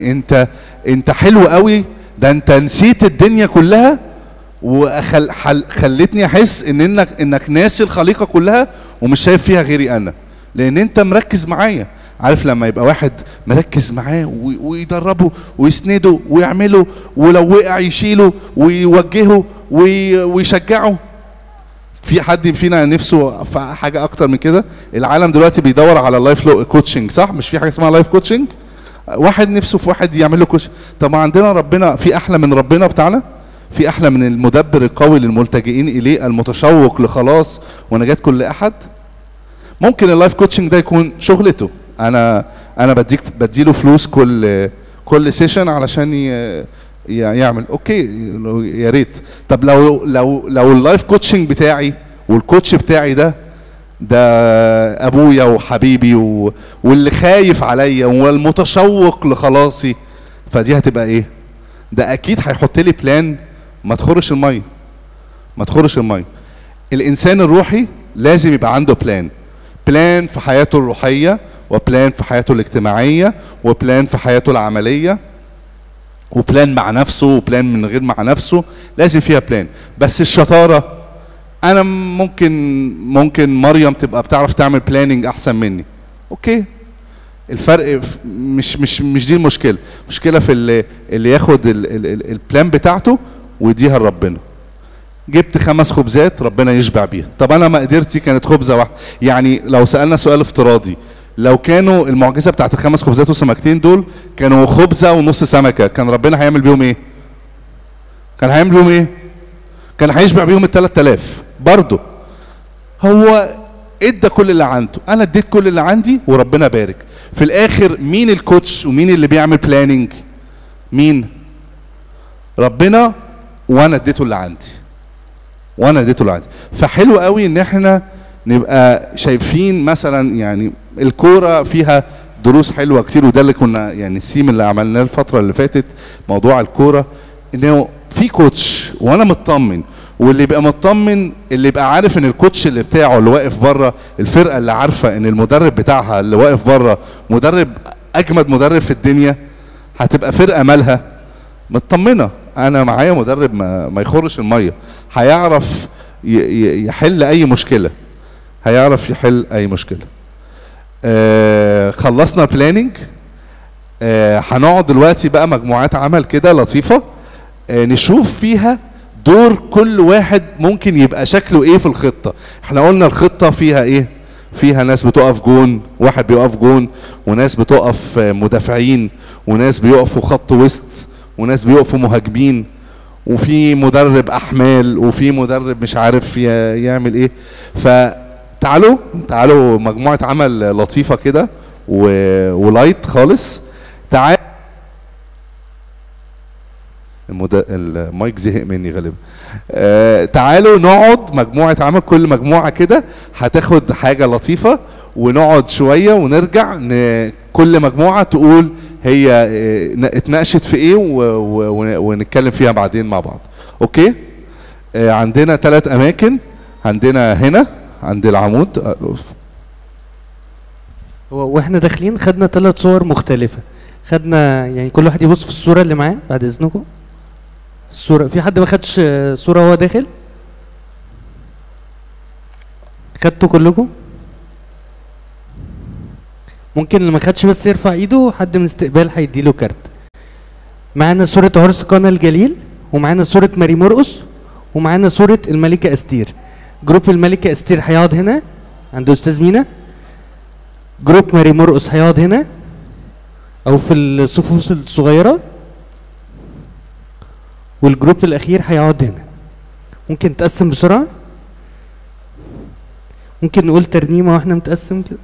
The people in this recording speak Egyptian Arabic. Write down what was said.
انت انت حلو قوي ده انت نسيت الدنيا كلها وخلتني احس ان انك انك ناسي الخليقه كلها ومش شايف فيها غيري انا لان انت مركز معايا عارف لما يبقى واحد مركز معاه وي- ويدربه ويسنده ويعمله ولو وقع يشيله ويوجهه وي- ويشجعه في حد فينا نفسه في حاجه اكتر من كده العالم دلوقتي بيدور على لايف كوتشنج صح مش في حاجه اسمها لايف كوتشنج واحد نفسه في واحد يعمل له كوتش طب ما عندنا ربنا في احلى من ربنا بتاعنا في احلى من المدبر القوي للملتجئين اليه المتشوق لخلاص ونجاة كل احد ممكن اللايف كوتشنج ده يكون شغلته انا انا بديك بديله فلوس كل كل سيشن علشان ي- ي- يعمل اوكي يا ريت طب لو لو لو اللايف كوتشنج بتاعي والكوتش بتاعي ده ده ابويا وحبيبي و... واللي خايف عليا والمتشوق لخلاصي فدي هتبقى ايه ده اكيد هيحط لي بلان ما تخرش الميه ما تخرش الميه الانسان الروحي لازم يبقى عنده بلان بلان في حياته الروحيه وبلان في حياته الاجتماعيه وبلان في حياته العمليه وبلان مع نفسه وبلان من غير مع نفسه لازم فيها بلان بس الشطاره انا ممكن ممكن مريم تبقى بتعرف تعمل بلاننج احسن مني اوكي الفرق في- مش مش مش دي المشكله المشكله في اللي اللي ياخد ال- ال- ال- البلان بتاعته ويديها لربنا جبت خمس خبزات ربنا يشبع بيها طب انا مقدرتي كانت خبزه واحده يعني لو سالنا سؤال افتراضي لو كانوا المعجزه بتاعت الخمس خبزات وسمكتين دول كانوا خبزه ونص سمكه كان ربنا هيعمل بيهم ايه كان هيعمل بيهم ايه كان هيشبع بيهم ال 3000 برضه هو ادى كل اللي عنده انا اديت كل اللي عندي وربنا بارك في الاخر مين الكوتش ومين اللي بيعمل بلاننج مين ربنا وانا اديته اللي عندي وانا اديته اللي عندي فحلو قوي ان احنا نبقى شايفين مثلا يعني الكوره فيها دروس حلوه كتير وده اللي كنا يعني السيم اللي عملناه الفتره اللي فاتت موضوع الكوره انه في كوتش وانا مطمن واللي يبقى مطمن اللي يبقى عارف ان الكوتش اللي بتاعه اللي واقف بره الفرقه اللي عارفه ان المدرب بتاعها اللي واقف بره مدرب اجمد مدرب في الدنيا هتبقى فرقه مالها مطمنه انا معايا مدرب ما, ما يخرش الميه هيعرف ي- ي- يحل اي مشكله هيعرف يحل اي مشكله آه خلصنا بلاننج آه هنقعد دلوقتي بقى مجموعات عمل كده لطيفه آه نشوف فيها دور كل واحد ممكن يبقى شكله ايه في الخطه احنا قلنا الخطه فيها ايه فيها ناس بتقف جون واحد بيقف جون وناس بتقف آه، مدافعين وناس بيقفوا خط وسط وناس بيقفوا مهاجمين وفي مدرب احمال وفي مدرب مش عارف ي- يعمل ايه فتعالوا تعالوا مجموعه عمل لطيفه كده و- ولايت خالص تعال المد... المايك زهق مني غالبا آه تعالوا نقعد مجموعة عمل كل مجموعة كده هتاخد حاجة لطيفة ونقعد شوية ونرجع ن... كل مجموعة تقول هي آه، ن- اتناقشت في ايه و... و... ون- ونتكلم فيها بعدين مع بعض اوكي آه عندنا ثلاث اماكن عندنا هنا عند العمود آه، هو واحنا داخلين خدنا ثلاث صور مختلفة خدنا يعني كل واحد يبص في الصورة اللي معاه بعد اذنكم الصورة في حد ما خدش آه، صورة وهو داخل خدتوا كلكم ممكن اللي ما خدش بس يرفع ايده حد من استقبال هيديله كارت معانا صورة عرس قنا الجليل ومعانا صورة ماري مرقس ومعانا صورة الملكة استير جروب الملكة استير هيقعد هنا عند استاذ مينا جروب ماري مرقس هيقعد هنا او في الصفوف الصغيره والجروب الاخير هيقعد هنا ممكن تقسم بسرعه ممكن نقول ترنيمه واحنا متقسم كده